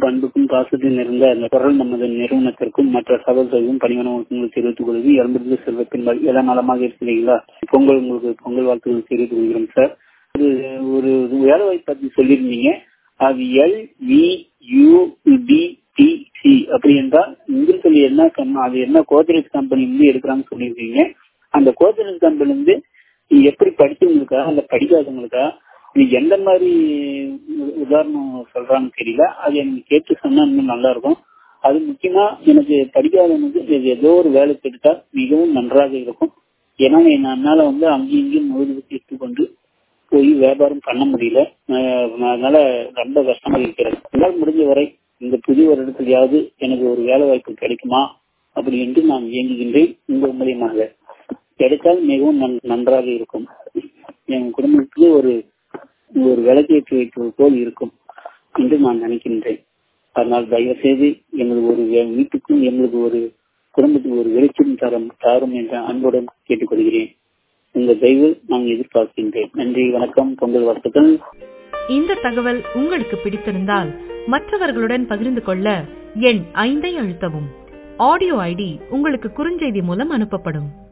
அன்புக்கும் பாசத்தில் நிறைந்த அந்த குரல் நமது நிறுவனத்திற்கும் மற்ற சகோதரர்களும் பணிவன உங்களுக்கு தெரிவித்துக் கொள்வது இறந்திருந்து செல்வத்தின் எல்லாம் நலமாக இருக்கிறீங்களா பொங்கல் உங்களுக்கு பொங்கல் வாழ்த்துக்கள் தெரிவித்துக் கொள்கிறோம் சார் ஒரு ஒரு வேலை வாய்ப்பு பத்தி சொல்லியிருந்தீங்க அது L V U T T C அப்படி என்றால் இங்கிலீஷ்ல என்ன கம்பெனி அது என்ன கோத்ரேஜ் கம்பெனி வந்து எடுக்கிறாங்கன்னு சொல்லியிருக்கீங்க அந்த கோத்ரேஜ் கம்பெனி வந்து எப்படி படிச்சவங்களுக்கா இல்ல படிக்காதவங்களுக்கா இது எந்த மாதிரி உதாரணம் சொல்றாங்கன்னு தெரியல அது எனக்கு கேட்டு சொன்னா இன்னும் நல்லா இருக்கும் அது முக்கியமா எனக்கு படிக்காதவனுக்கு இது ஏதோ ஒரு வேலை கிடைத்தா மிகவும் நன்றாக இருக்கும் ஏன்னா என்னால வந்து அங்கேயும் இங்கேயும் முழுவதுக்கு எடுத்துக்கொண்டு போய் வியாபாரம் பண்ண முடியல அதனால ரொம்ப கஷ்டமா இருக்கிறது என்னால் முடிஞ்ச வரை இந்த புதிய வருடத்திலேயாவது எனக்கு ஒரு வேலை வாய்ப்பு கிடைக்குமா அப்படி என்று நான் இயங்குகின்றேன் உங்கள் மூலியமாக கிடைத்தால் மிகவும் நன்றாக இருக்கும் என் குடும்பத்துக்கு ஒரு ஒரு விளக்கேற்றி வைப்பது போல் இருக்கும் என்று நான் நினைக்கின்றேன் அதனால் தயவு செய்து எங்களுக்கு ஒரு வீட்டுக்கும் எங்களுக்கு ஒரு குடும்பத்துக்கு ஒரு வெளிச்சம் தரம் தாரும் என்ற அன்புடன் கேட்டுக்கொள்கிறேன் உங்க தயவு நான் எதிர்பார்க்கின்றேன் நன்றி வணக்கம் பொங்கல் வாழ்த்துக்கள் இந்த தகவல் உங்களுக்கு பிடித்திருந்தால் மற்றவர்களுடன் பகிர்ந்து கொள்ள எண் ஐந்தை அழுத்தவும் ஆடியோ ஐடி உங்களுக்கு குறுஞ்செய்தி மூலம் அனுப்பப்படும்